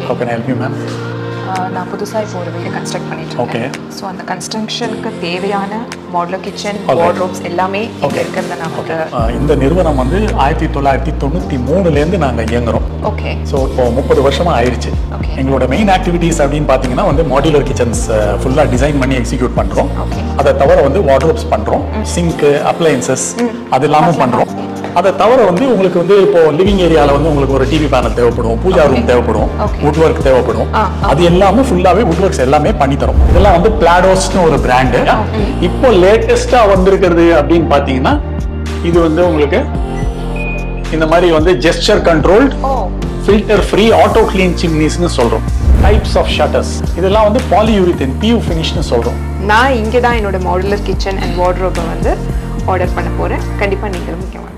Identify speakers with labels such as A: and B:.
A: How can I help you, ma'am?
B: ஆஹ் நான் புதுசாக இப்போ ஒரு வீடு கன்ஸ்ட்ரக்ட் பண்ணிட்டு
A: Okay.
B: இருக்கேன் ஸோ அந்த கன்ஸ்ட்ரக்ஷனுக்கு தேவையான மாடலர் கிச்சன்
A: Alright.
B: வார்ட்ரோப்ஸ் எல்லாமே இங்கே
A: Okay.
B: இருக்கிறத நான் ஒரு
A: ஆஹ் இந்த நிறுவனம் வந்து ஆயிரத்தி தொள்ளாயிரத்தி தொண்ணூற்றி மூணுலேருந்து நாங்கள் இயங்குறோம்
B: ஓகே
A: ஸோ இப்போ முப்பது வருஷமா ஆயிடுச்சு
B: Okay.
A: எங்களோட மெயின் ஆக்டிவிட்டீஸ் அப்படின்னு பார்த்தீங்கன்னா வந்து மாடுலர் கிச்சன்ஸ் ஃபுல்லாக டிசைன் பண்ணி எக்ஸிக்யூட் பண்ணுறோம்
B: Okay.
A: அதை தவிர வந்து வார்ட்ரோப்ஸ் பண்ணுறோம் சிங்க்கு அப்ளையன்சஸ் அது எல்லாமும் பண்ணுறோம் அதை தவிர வந்து உங்களுக்கு வந்து இப்போ லிவிங் ஏரியாவில் வந்து உங்களுக்கு ஒரு டிவி பேனல் தேவைப்படும் பூஜா ரூம்
B: Okay.
A: தேவைப்படும்
B: Okay.
A: வுட் ஒர்க் தேவைப்படும்
B: ஆ,
A: அது எல்லாமே ஃபுல்லாகவே வுட் ஒர்க்ஸ் எல்லாமே பண்ணி தரோம் இதெல்லாம் வந்து பிளாடோஸ்னு ஒரு பிராண்டு இப்போ லேட்டஸ்ட்டாக வந்திருக்கிறது அப்படின்னு பார்த்தீங்கன்னா இது வந்து உங்களுக்கு இந்த மாதிரி வந்து ஜெஸ்டர் கண்ட்ரோல்ட்
B: ஓ
A: ஃபில்டர் ஃப்ரீ ஆட்டோ க்ளீன் சிம்னிஸ்னு சொல்றோம் டைப்ஸ் ஆஃப் ஷட்டர்ஸ் இதெல்லாம் வந்து பாலியூரித்தன் பியூ ஃபினிஷ்னு சொல்றோம்
B: நான் இங்கே தான் என்னோட மாடுலர் கிச்சன் அண்ட் வார்ட்ரோபை வந்து ஆர்டர் பண்ண போகிறேன் கண்டிப்பாக நீங்களும் இங்கே வாங்க